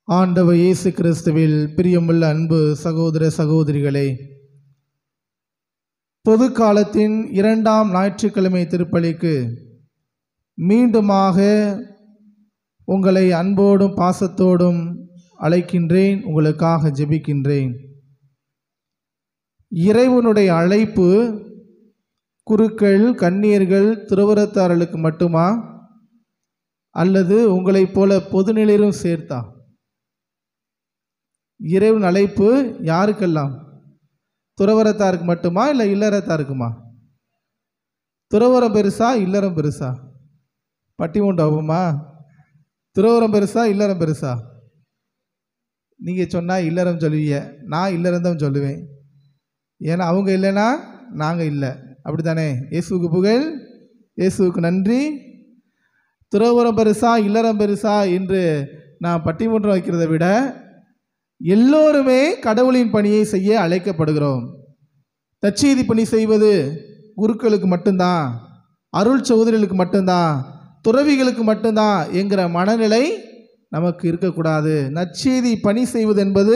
ஆண்டவர் இயேசு கிறிஸ்துவில் பிரியமுள்ள அன்பு சகோதர சகோதரிகளே பொது காலத்தின் இரண்டாம் ஞாயிற்றுக்கிழமை திருப்பலிக்கு மீண்டுமாக உங்களை அன்போடும் பாசத்தோடும் அழைக்கின்றேன் உங்களுக்காக ஜெபிக்கின்றேன் இறைவனுடைய அழைப்பு குருக்கள் கன்னியர்கள் துறவரத்தாரர்களுக்கு மட்டுமா அல்லது உங்களைப் போல பொதுநிலையிலும் சேர்த்தா இறைவன் அழைப்பு யாருக்கெல்லாம் துறவரத்தாருக்கு மட்டுமா இல்லை இல்லறத்தாருக்குமா துறவரம் பெருசா இல்லறம் பெருசா பட்டிமூண்டாகுமா துறவரம் பெருசா இல்லறம் பெருசா நீங்கள் சொன்னால் இல்லறம் சொல்லுவீங்க நான் இல்லறம் தான் சொல்லுவேன் ஏன்னா அவங்க இல்லைன்னா நாங்கள் இல்லை அப்படி தானே இயேசுவுக்கு புகழ் இயேசுவுக்கு நன்றி துறவரம் பெருசா இல்லறம் பெருசா என்று நான் பட்டிமன்றம் வைக்கிறதை விட எல்லோருமே கடவுளின் பணியை செய்ய அழைக்கப்படுகிறோம் தச்செய்தி பணி செய்வது குருக்களுக்கு மட்டும்தான் அருள் சகோதரிகளுக்கு மட்டும்தான் துறவிகளுக்கு மட்டும்தான் என்கிற மனநிலை நமக்கு இருக்கக்கூடாது நற்செய்தி பணி செய்வது என்பது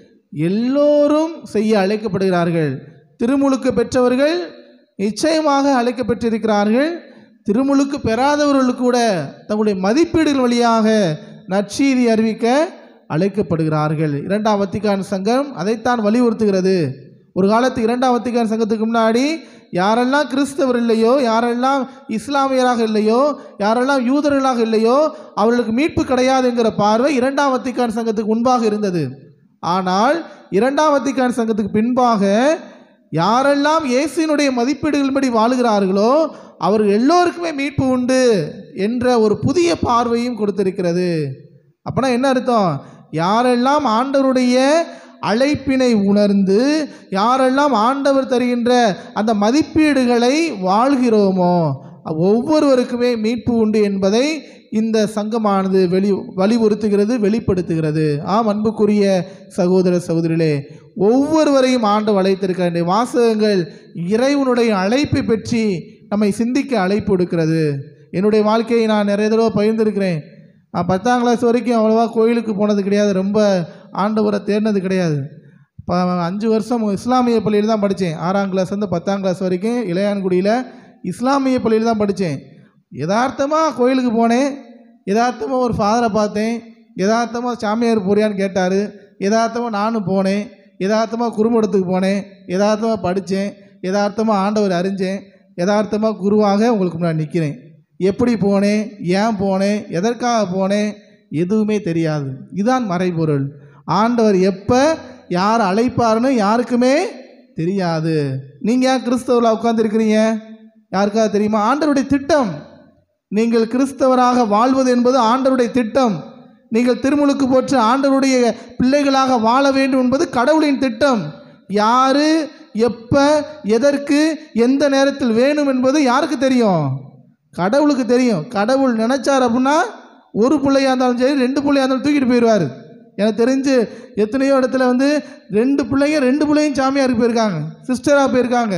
எல்லோரும் செய்ய அழைக்கப்படுகிறார்கள் திருமுழுக்கு பெற்றவர்கள் நிச்சயமாக அழைக்கப்பட்டிருக்கிறார்கள் திருமுழுக்கு பெறாதவர்களுக்கு கூட தங்களுடைய மதிப்பீடுகள் வழியாக நற்செய்தி அறிவிக்க அழைக்கப்படுகிறார்கள் இரண்டாம் வத்திக்கான் சங்கம் அதைத்தான் வலியுறுத்துகிறது ஒரு காலத்து இரண்டாம் வத்திக்கான் சங்கத்துக்கு முன்னாடி யாரெல்லாம் கிறிஸ்தவர் இல்லையோ யாரெல்லாம் இஸ்லாமியராக இல்லையோ யாரெல்லாம் யூதர்களாக இல்லையோ அவர்களுக்கு மீட்பு கிடையாதுங்கிற பார்வை இரண்டாம் வத்திக்கான் சங்கத்துக்கு முன்பாக இருந்தது ஆனால் இரண்டாம் வத்திக்கான் சங்கத்துக்கு பின்பாக யாரெல்லாம் இயேசுவினுடைய மதிப்பீடுகளின்படி வாழுகிறார்களோ அவர்கள் எல்லோருக்குமே மீட்பு உண்டு என்ற ஒரு புதிய பார்வையும் கொடுத்திருக்கிறது அப்போனா என்ன அர்த்தம் யாரெல்லாம் ஆண்டவருடைய அழைப்பினை உணர்ந்து யாரெல்லாம் ஆண்டவர் தருகின்ற அந்த மதிப்பீடுகளை வாழ்கிறோமோ ஒவ்வொருவருக்குமே மீட்பு உண்டு என்பதை இந்த சங்கமானது வெளி வலியுறுத்துகிறது வெளிப்படுத்துகிறது ஆம் அன்புக்குரிய சகோதர சகோதரிகளே ஒவ்வொருவரையும் ஆண்டு அழைத்திருக்கிற இந்த வாசகங்கள் இறைவனுடைய அழைப்பை பற்றி நம்மை சிந்திக்க அழைப்பு கொடுக்கிறது என்னுடைய வாழ்க்கையை நான் நிறைய தடவை பகிர்ந்திருக்கிறேன் நான் பத்தாம் கிளாஸ் வரைக்கும் அவ்வளோவா கோயிலுக்கு போனது கிடையாது ரொம்ப ஆண்டவரை தேடினது கிடையாது இப்போ அஞ்சு வருஷம் இஸ்லாமிய பள்ளியில் தான் படித்தேன் ஆறாம் கிளாஸ்லேருந்து பத்தாம் கிளாஸ் வரைக்கும் இளையான்குடியில் இஸ்லாமிய பள்ளியில் தான் படித்தேன் யதார்த்தமாக கோயிலுக்கு போனேன் யதார்த்தமாக ஒரு ஃபாதரை பார்த்தேன் யதார்த்தமாக சாமியார் போறியான்னு கேட்டார் யதார்த்தமாக நானும் போனேன் யதார்த்தமாக குறும்படத்துக்கு போனேன் யதார்த்தமாக படித்தேன் யதார்த்தமாக ஆண்டவர் அறிஞ்சேன் யதார்த்தமாக குருவாக உங்களுக்கு முன்னாடி நிற்கிறேன் எப்படி போனேன் ஏன் போனேன் எதற்காக போனேன் எதுவுமே தெரியாது இதுதான் மறைபொருள் ஆண்டவர் எப்போ யார் அழைப்பாருன்னு யாருக்குமே தெரியாது நீங்கள் ஏன் கிறிஸ்தவரில் உட்காந்துருக்கிறீங்க யாருக்காவது தெரியுமா ஆண்டவருடைய திட்டம் நீங்கள் கிறிஸ்தவராக வாழ்வது என்பது ஆண்டவருடைய திட்டம் நீங்கள் திருமுழுக்கு போற்று ஆண்டவருடைய பிள்ளைகளாக வாழ வேண்டும் என்பது கடவுளின் திட்டம் யாரு எப்போ எதற்கு எந்த நேரத்தில் வேணும் என்பது யாருக்கு தெரியும் கடவுளுக்கு தெரியும் கடவுள் நினைச்சார் அப்படின்னா ஒரு பிள்ளையாக இருந்தாலும் சரி ரெண்டு பிள்ளையாக இருந்தாலும் தூக்கிட்டு போயிடுவார் எனக்கு தெரிஞ்சு எத்தனையோ இடத்துல வந்து ரெண்டு பிள்ளைங்க ரெண்டு பிள்ளையும் சாமியாருக்கு போயிருக்காங்க சிஸ்டராக போயிருக்காங்க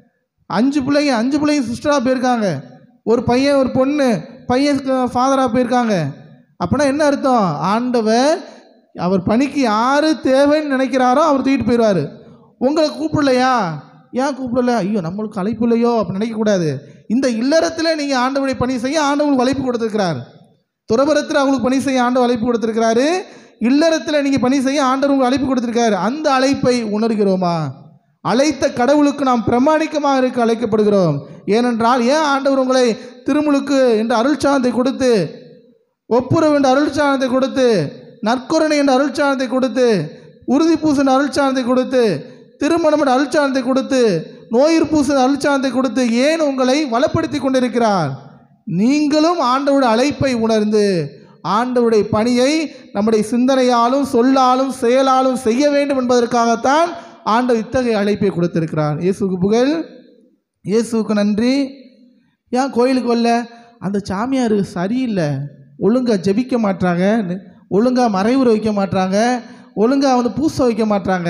அஞ்சு பிள்ளைங்க அஞ்சு பிள்ளைங்க சிஸ்டராக போயிருக்காங்க ஒரு பையன் ஒரு பொண்ணு பையன் ஃபாதராக போயிருக்காங்க அப்படின்னா என்ன அர்த்தம் ஆண்டவர் அவர் பணிக்கு யார் தேவைன்னு நினைக்கிறாரோ அவர் தூக்கிட்டு போயிடுவார் உங்களை கூப்பிடலையா ஏன் கூப்பிடல ஐயோ நம்மளுக்கு அழைப்பு இல்லையோ அப்படி நினைக்கக்கூடாது இந்த இல்லறத்தில் நீங்கள் ஆண்டவருடைய பணி செய்ய ஆண்டவங்களுக்கு அழைப்பு கொடுத்துருக்கிறார் துறவரத்தில் அவங்களுக்கு பணி செய்ய ஆண்டவர் அழைப்பு கொடுத்துருக்கிறாரு இல்லறத்தில் நீங்கள் பணி செய்ய ஆண்டவர் உங்களுக்கு அழைப்பு கொடுத்துருக்காரு அந்த அழைப்பை உணர்கிறோமா அழைத்த கடவுளுக்கு நாம் பிரமாணிக்கமாக இருக்க அழைக்கப்படுகிறோம் ஏனென்றால் ஏன் ஆண்டவர் உங்களை திருமுழுக்கு என்ற அருள்சாதத்தை கொடுத்து ஒப்புரவு என்ற அருள்சாதத்தை கொடுத்து நற்கொரணை என்ற அருள்சாதத்தை கொடுத்து உறுதி பூசன் அருள்சாதத்தை கொடுத்து திருமணம் என்ற அருள்சாதத்தை கொடுத்து நோயிர் பூசன் அருள்சாதத்தை கொடுத்து ஏன் உங்களை வளப்படுத்தி கொண்டிருக்கிறார் நீங்களும் ஆண்டவருடைய அழைப்பை உணர்ந்து ஆண்டவருடைய பணியை நம்முடைய சிந்தனையாலும் சொல்லாலும் செயலாலும் செய்ய வேண்டும் என்பதற்காகத்தான் ஆண்டவர் இத்தகைய அழைப்பை கொடுத்திருக்கிறார் இயேசுக்கு புகழ் இயேசுக்கு நன்றி ஏன் கோயிலுக்கு வரல அந்த சாமியார் சரியில்லை ஒழுங்காக ஜெபிக்க மாட்டாங்க ஒழுங்காக மறைவுரை வைக்க மாட்டாங்க ஒழுங்காக வந்து பூசை வைக்க மாட்டாங்க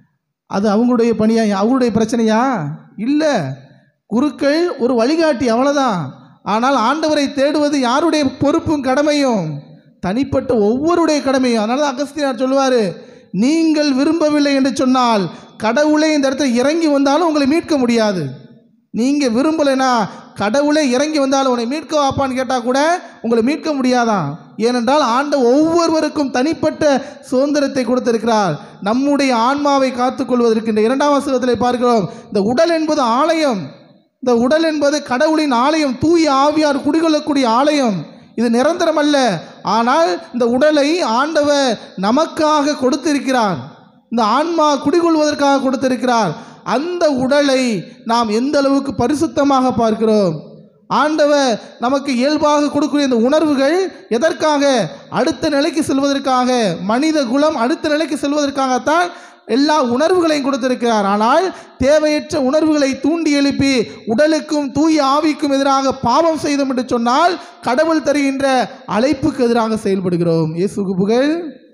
அது அவங்களுடைய பணியா அவங்களுடைய பிரச்சனையா இல்லை குருக்கள் ஒரு வழிகாட்டி அவ்வளோதான் ஆனால் ஆண்டவரை தேடுவது யாருடைய பொறுப்பும் கடமையும் தனிப்பட்ட ஒவ்வொருடைய கடமையும் அதனால தான் அகஸ்தியார் சொல்லுவார் நீங்கள் விரும்பவில்லை என்று சொன்னால் கடவுளே இந்த இடத்துல இறங்கி வந்தாலும் உங்களை மீட்க முடியாது நீங்கள் விரும்பலைன்னா கடவுளே இறங்கி வந்தாலும் உன்னை மீட்க வாப்பான்னு கேட்டால் கூட உங்களை மீட்க முடியாதான் ஏனென்றால் ஆண்ட ஒவ்வொருவருக்கும் தனிப்பட்ட சுதந்திரத்தை கொடுத்திருக்கிறார் நம்முடைய ஆன்மாவை காத்துக்கொள்வதற்கு இந்த இரண்டாம் வசனத்தில் பார்க்கிறோம் இந்த உடல் என்பது ஆலயம் இந்த உடல் என்பது கடவுளின் ஆலயம் தூய ஆவியார் குடிகொள்ளக்கூடிய ஆலயம் இது நிரந்தரம் அல்ல ஆனால் இந்த உடலை ஆண்டவர் நமக்காக கொடுத்திருக்கிறார் இந்த ஆன்மா குடிகொள்வதற்காக கொடுத்திருக்கிறார் அந்த உடலை நாம் எந்த அளவுக்கு பரிசுத்தமாக பார்க்கிறோம் ஆண்டவர் நமக்கு இயல்பாக கொடுக்கக்கூடிய இந்த உணர்வுகள் எதற்காக அடுத்த நிலைக்கு செல்வதற்காக மனித குலம் அடுத்த நிலைக்கு செல்வதற்காகத்தான் எல்லா உணர்வுகளையும் கொடுத்திருக்கிறார் ஆனால் தேவையற்ற உணர்வுகளை தூண்டி எழுப்பி உடலுக்கும் தூய ஆவிக்கும் எதிராக பாவம் செய்தோம் என்று சொன்னால் கடவுள் தருகின்ற அழைப்புக்கு எதிராக செயல்படுகிறோம் இயேசுக்கு புகழ்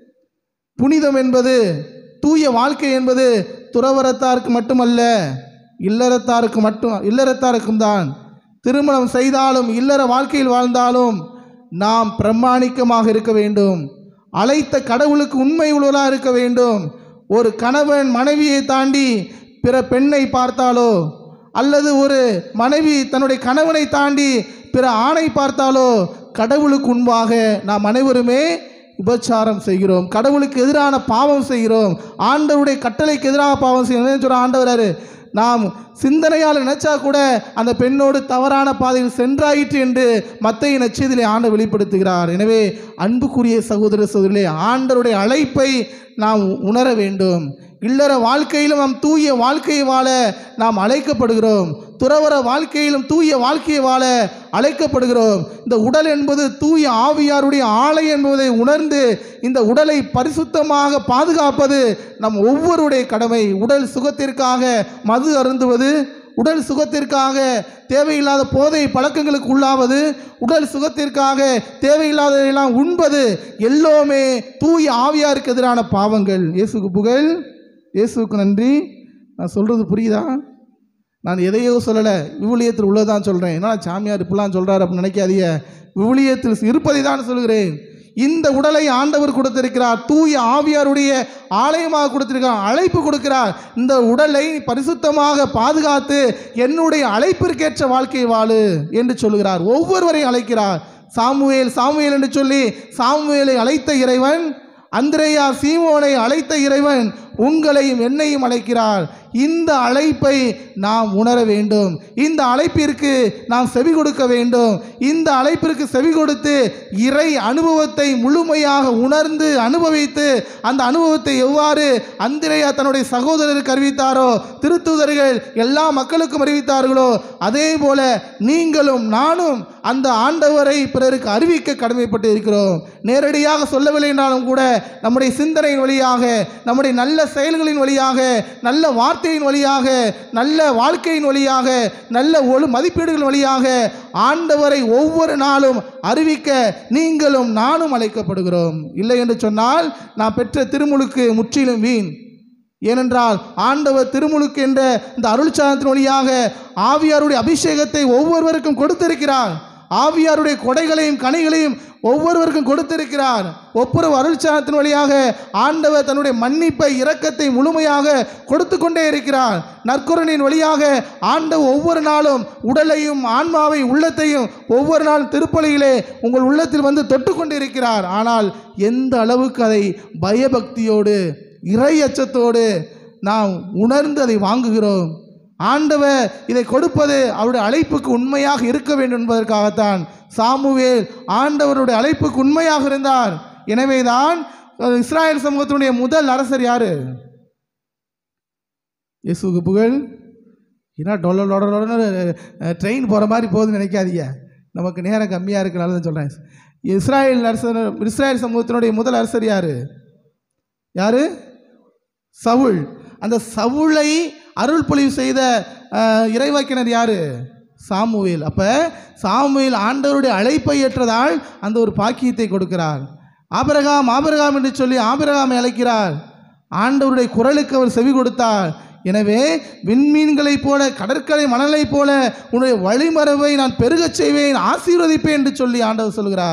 புனிதம் என்பது தூய வாழ்க்கை என்பது துறவரத்தாருக்கு மட்டுமல்ல இல்லறத்தாருக்கு மட்டும் இல்லறத்தாருக்கும் தான் திருமணம் செய்தாலும் இல்லற வாழ்க்கையில் வாழ்ந்தாலும் நாம் பிரமாணிக்கமாக இருக்க வேண்டும் அழைத்த கடவுளுக்கு உண்மை உள்ளவராக இருக்க வேண்டும் ஒரு கணவன் மனைவியை தாண்டி பிற பெண்ணை பார்த்தாலோ அல்லது ஒரு மனைவி தன்னுடைய கணவனை தாண்டி பிற ஆணை பார்த்தாலோ கடவுளுக்கு முன்பாக நாம் அனைவருமே விபச்சாரம் செய்கிறோம் கடவுளுக்கு எதிரான பாவம் செய்கிறோம் ஆண்டவருடைய கட்டளைக்கு எதிராக பாவம் செய்கிறோம் சொல்ற ஆண்டவராரு நாம் சிந்தனையால் நினைச்சா கூட அந்த பெண்ணோடு தவறான பாதையில் சென்றாயிற்று என்று மத்திய நச்சதிலே ஆண்டு வெளிப்படுத்துகிறார் எனவே அன்புக்குரிய சகோதர சகோதரிலே ஆண்டவருடைய அழைப்பை நாம் உணர வேண்டும் இல்லற வாழ்க்கையிலும் நாம் தூய வாழ்க்கையை வாழ நாம் அழைக்கப்படுகிறோம் துறவர வாழ்க்கையிலும் தூய வாழ்க்கையை வாழ அழைக்கப்படுகிறோம் இந்த உடல் என்பது தூய ஆவியாருடைய ஆலை என்பதை உணர்ந்து இந்த உடலை பரிசுத்தமாக பாதுகாப்பது நம் ஒவ்வொருடைய கடமை உடல் சுகத்திற்காக மது அருந்துவது உடல் சுகத்திற்காக தேவையில்லாத போதை பழக்கங்களுக்கு உள்ளாவது உடல் சுகத்திற்காக தேவையில்லாததெல்லாம் உண்பது எல்லோருமே தூய ஆவியாருக்கு எதிரான பாவங்கள் இயேசுக்கு புகழ் இயேசுக்கு நன்றி நான் சொல்கிறது புரியுதா நான் எதையோ சொல்லலை விவிலியத்தில் உள்ளதான் சொல்கிறேன் என்ன சாமியார் இப்படிலாம் சொல்கிறார் அப்படின்னு நினைக்காதீங்க விவிலியத்தில் இருப்பதை தான் சொல்கிறேன் இந்த உடலை ஆண்டவர் கொடுத்திருக்கிறார் தூய ஆவியாருடைய ஆலயமாக கொடுத்திருக்கிறார் அழைப்பு கொடுக்கிறார் இந்த உடலை பரிசுத்தமாக பாதுகாத்து என்னுடைய அழைப்பிற்கேற்ற வாழ்க்கை வாழு என்று சொல்லுகிறார் ஒவ்வொருவரையும் அழைக்கிறார் சாமுவேல் சாமுவேல் என்று சொல்லி சாமுவேலை அழைத்த இறைவன் அந்திரேயா சீமோனை அழைத்த இறைவன் உங்களையும் என்னையும் அழைக்கிறார் இந்த அழைப்பை நாம் உணர வேண்டும் இந்த அழைப்பிற்கு நாம் செவி கொடுக்க வேண்டும் இந்த அழைப்பிற்கு செவி கொடுத்து இறை அனுபவத்தை முழுமையாக உணர்ந்து அனுபவித்து அந்த அனுபவத்தை எவ்வாறு அந்திரேயா தன்னுடைய சகோதரருக்கு அறிவித்தாரோ திருத்துதர்கள் எல்லா மக்களுக்கும் அறிவித்தார்களோ அதே போல நீங்களும் நானும் அந்த ஆண்டவரை பிறருக்கு அறிவிக்க கடமைப்பட்டு இருக்கிறோம் நேரடியாக சொல்லவில்லை என்றாலும் கூட நம்முடைய சிந்தனையின் வழியாக நம்முடைய நல்ல செயல்களின் வழியாக நல்ல வார்த்தையின் வழியாக நல்ல வாழ்க்கையின் வழியாக நல்ல ஒழு மதிப்பீடுகள் வழியாக ஆண்டவரை ஒவ்வொரு நாளும் அறிவிக்க நீங்களும் நானும் அழைக்கப்படுகிறோம் இல்லை என்று சொன்னால் நான் பெற்ற திருமுழுக்கு முற்றிலும் வீண் ஏனென்றால் ஆண்டவர் திருமுழுக்கு என்ற இந்த அருள்சாதனத்தின் வழியாக ஆவியாருடைய அபிஷேகத்தை ஒவ்வொருவருக்கும் கொடுத்திருக்கிறார் ஆவியாருடைய கொடைகளையும் கனிகளையும் ஒவ்வொருவருக்கும் கொடுத்திருக்கிறார் ஒப்புரவு அருள்சாதனத்தின் வழியாக ஆண்டவர் தன்னுடைய மன்னிப்பை இரக்கத்தை முழுமையாக கொடுத்து கொண்டே இருக்கிறார் நற்குறனின் வழியாக ஆண்டவர் ஒவ்வொரு நாளும் உடலையும் ஆன்மாவை உள்ளத்தையும் ஒவ்வொரு நாள் திருப்பலியிலே உங்கள் உள்ளத்தில் வந்து தொட்டு கொண்டிருக்கிறார் ஆனால் எந்த அளவுக்கு அதை பயபக்தியோடு இறை அச்சத்தோடு நாம் உணர்ந்து அதை வாங்குகிறோம் ஆண்டவர் இதை கொடுப்பது அவருடைய அழைப்புக்கு உண்மையாக இருக்க வேண்டும் என்பதற்காகத்தான் சாமுவேல் ஆண்டவருடைய அழைப்புக்கு உண்மையாக இருந்தார் எனவேதான் அஹ், இஸ்ராயேல் சமூகத்தினுடைய முதல் அரசர் யாரு இயேசுக்கு புகழ் ஏன்னா டொல்ல டொடன்னு ட்ரெயின் போகிற மாதிரி போகுதுன்னு நினைக்காதீங்க நமக்கு நேரம் கம்மியாக இருக்கிறனால தான் சொல்கிறேன் இஸ்ராயேல் அரசர் இஸ்ராயேல் சமூகத்தினுடைய முதல் அரசர் யார் யார் சவுல் அந்த சவுளை அருள் பொழிவு செய்த அஹ், இறைவாக்கினர் யார் சாமுவேல் அப்போ சாமுவேல் ஆண்டவருடைய அழைப்பை ஏற்றதால் அந்த ஒரு பாக்கியத்தை கொடுக்கிறார் ஆபிரகாம் ஆபிரகாம் என்று சொல்லி ஆபிரகாமை அழைக்கிறார் ஆண்டவருடைய குரலுக்கு அவர் செவி கொடுத்தார் எனவே விண்மீன்களைப் போல கடற்கரை மணலைப் போல உன்னுடைய வழிமரபை நான் பெருகச் செய்வேன் ஆசீர்வதிப்பேன் என்று சொல்லி ஆண்டவர் சொல்கிறார்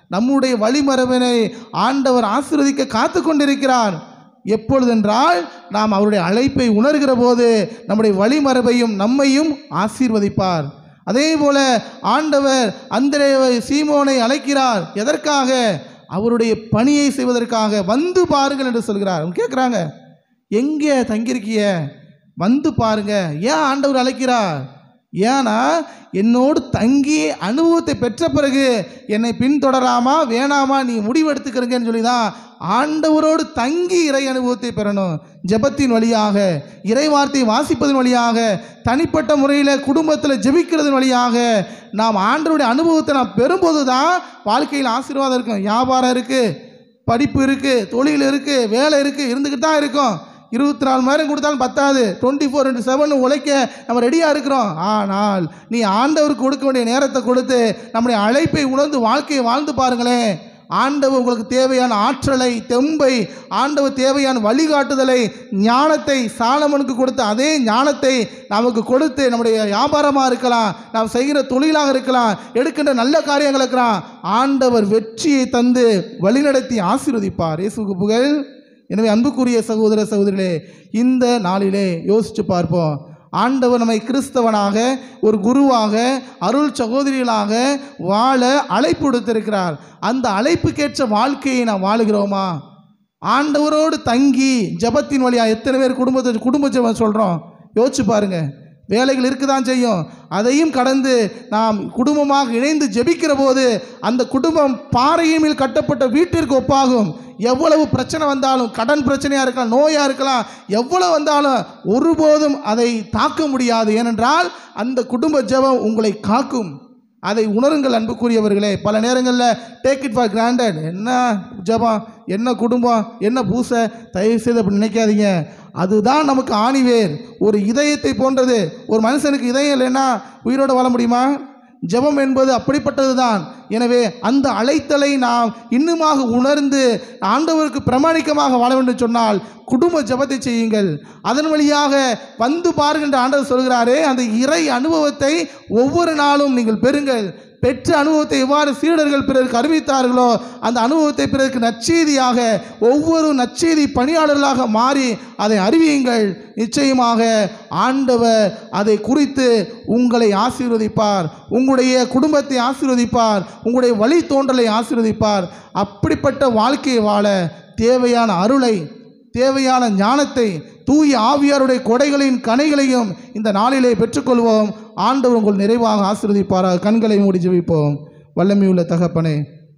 நம்முடைய வழிமரபினை ஆண்டவர் ஆசீர்வதிக்க காத்து கொண்டிருக்கிறார் எப்பொழுதென்றால் நாம் அவருடைய அழைப்பை உணர்கிற போது நம்முடைய வழிமரபையும் நம்மையும் ஆசீர்வதிப்பார் அதே போல ஆண்டவர் அந்திரேவை சீமோனை அழைக்கிறார் எதற்காக அவருடைய பணியை செய்வதற்காக வந்து பாருங்கள் என்று சொல்கிறார் அவங்க கேட்குறாங்க எங்கே தங்கியிருக்கிய வந்து பாருங்க ஏன் ஆண்டவர் அழைக்கிறார் ஏன்னா என்னோடு தங்கி அனுபவத்தை பெற்ற பிறகு என்னை பின்தொடராமா வேணாமா நீ முடிவெடுத்துக்கிறங்கன்னு சொல்லி தான் ஆண்டவரோடு தங்கி இறை அனுபவத்தை பெறணும் ஜெபத்தின் வழியாக இறை வார்த்தை வாசிப்பதன் வழியாக தனிப்பட்ட முறையில் குடும்பத்தில் ஜெபிக்கிறதன் வழியாக நாம் ஆண்டவருடைய அனுபவத்தை நாம் பெறும்போது தான் வாழ்க்கையில் ஆசீர்வாதம் இருக்கும் வியாபாரம் இருக்குது படிப்பு இருக்குது தொழில் இருக்குது வேலை இருக்குது இருந்துக்கிட்டு தான் இருக்கும் இருபத்தி நாலு மணி நேரம் கொடுத்தாலும் பத்தாது டுவெண்ட்டி ஃபோர் இன்ட்டு செவன் உழைக்க நம்ம ரெடியாக இருக்கிறோம் ஆனால் நீ ஆண்டவருக்கு கொடுக்க வேண்டிய நேரத்தை கொடுத்து நம்முடைய அழைப்பை உணர்ந்து வாழ்க்கையை வாழ்ந்து பாருங்களேன் ஆண்டவர் உங்களுக்கு தேவையான ஆற்றலை தெம்பை ஆண்டவர் தேவையான வழிகாட்டுதலை ஞானத்தை சாலமனுக்கு கொடுத்த அதே ஞானத்தை நமக்கு கொடுத்து நம்முடைய வியாபாரமாக இருக்கலாம் நாம் செய்கிற தொழிலாக இருக்கலாம் எடுக்கின்ற நல்ல காரியங்கள் இருக்கலாம் ஆண்டவர் வெற்றியை தந்து வழிநடத்தி ஆசீர்வதிப்பார் இயேசுக்கு புகழ் எனவே அன்புக்குரிய சகோதர சகோதரிகளே இந்த நாளிலே யோசித்து பார்ப்போம் ஆண்டவர் நம்மை கிறிஸ்தவனாக ஒரு குருவாக அருள் சகோதரிகளாக வாழ அழைப்பு கொடுத்திருக்கிறார் அந்த அழைப்புக்கேற்ற வாழ்க்கையை நாம் வாழுகிறோமா ஆண்டவரோடு தங்கி ஜெபத்தின் வழியா எத்தனை பேர் குடும்பத்தை குடும்ப ஜெபம் சொல்கிறோம் யோசிச்சு பாருங்க வேலைகள் இருக்க தான் செய்யும் அதையும் கடந்து நாம் குடும்பமாக இணைந்து ஜெபிக்கிற போது அந்த குடும்பம் பாறையின் மேல் கட்டப்பட்ட வீட்டிற்கு ஒப்பாகும் எவ்வளவு பிரச்சனை வந்தாலும் கடன் பிரச்சனையாக இருக்கலாம் நோயாக இருக்கலாம் எவ்வளவு வந்தாலும் ஒருபோதும் அதை தாக்க முடியாது ஏனென்றால் அந்த குடும்ப ஜெபம் உங்களை காக்கும் அதை உணருங்கள் அன்புக்குரியவர்களே பல நேரங்களில் டேக் இட் ஃபார் கிராண்டட் என்ன ஜெபம் என்ன குடும்பம் என்ன பூசை தயவு செய்து அப்படி நினைக்காதீங்க அதுதான் நமக்கு ஆணிவேர் ஒரு இதயத்தை போன்றது ஒரு மனுஷனுக்கு இதயம் இல்லைன்னா உயிரோடு வாழ முடியுமா ஜெபம் என்பது அப்படிப்பட்டது தான் எனவே அந்த அழைத்தலை நாம் இன்னுமாக உணர்ந்து ஆண்டவருக்கு பிரமாணிக்கமாக வாழ வேண்டும் சொன்னால் குடும்ப ஜெபத்தை செய்யுங்கள் அதன் வழியாக வந்து பாருகின்ற ஆண்டவர் சொல்கிறாரே அந்த இறை அனுபவத்தை ஒவ்வொரு நாளும் நீங்கள் பெறுங்கள் பெற்ற அனுபவத்தை எவ்வாறு சீடர்கள் பிறருக்கு அறிவித்தார்களோ அந்த அனுபவத்தை பிறருக்கு நற்செய்தியாக ஒவ்வொரு நற்செய்தி பணியாளர்களாக மாறி அதை அறிவியுங்கள் நிச்சயமாக ஆண்டவர் அதை குறித்து உங்களை ஆசீர்வதிப்பார் உங்களுடைய குடும்பத்தை ஆசீர்வதிப்பார் உங்களுடைய வழித்தோன்றலை ஆசீர்வதிப்பார் அப்படிப்பட்ட வாழ்க்கையை வாழ தேவையான அருளை தேவையான ஞானத்தை தூய ஆவியாருடைய கொடைகளின் கனைகளையும் இந்த நாளிலே பெற்றுக்கொள்வோம் ஆண்டவர் உங்கள் நிறைவாக ஆசீர்வதிப்பாராக கண்களை மூடி ஜெபிப்போம் வல்லமையுள்ள தகப்பனே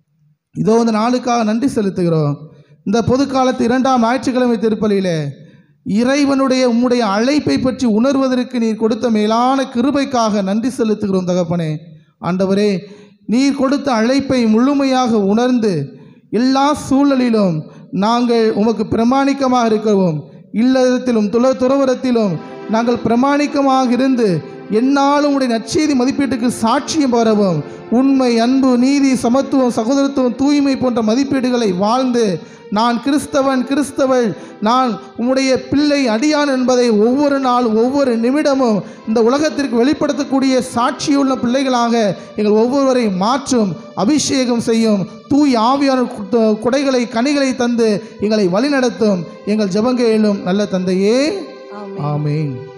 இதோ இந்த நாளுக்காக நன்றி செலுத்துகிறோம் இந்த பொது காலத்து இரண்டாம் ஞாயிற்றுக்கிழமை திருப்பலியிலே இறைவனுடைய உம்முடைய அழைப்பை பற்றி உணர்வதற்கு நீர் கொடுத்த மேலான கிருபைக்காக நன்றி செலுத்துகிறோம் தகப்பனே ஆண்டவரே நீர் கொடுத்த அழைப்பை முழுமையாக உணர்ந்து எல்லா சூழலிலும் நாங்கள் உமக்கு பிரமாணிக்கமாக இருக்கிறோம் இல்லறத்திலும் துல துறவரத்திலும் நாங்கள் பிரமாணிக்கமாக இருந்து என்னாலும் உடைய நற்செய்தி மதிப்பீட்டுக்கு சாட்சியம் பெறவும் உண்மை அன்பு நீதி சமத்துவம் சகோதரத்துவம் தூய்மை போன்ற மதிப்பீடுகளை வாழ்ந்து நான் கிறிஸ்தவன் கிறிஸ்தவள் நான் உம்முடைய பிள்ளை அடியான் என்பதை ஒவ்வொரு நாள் ஒவ்வொரு நிமிடமும் இந்த உலகத்திற்கு வெளிப்படுத்தக்கூடிய சாட்சியுள்ள பிள்ளைகளாக எங்கள் ஒவ்வொருவரையும் மாற்றும் அபிஷேகம் செய்யும் தூய் ஆவியான கு- குடைகளை கனிகளை தந்து எங்களை வழிநடத்தும் எங்கள் ஜெபங்கேளும் நல்ல தந்தையே ஆமென் ஆமீன்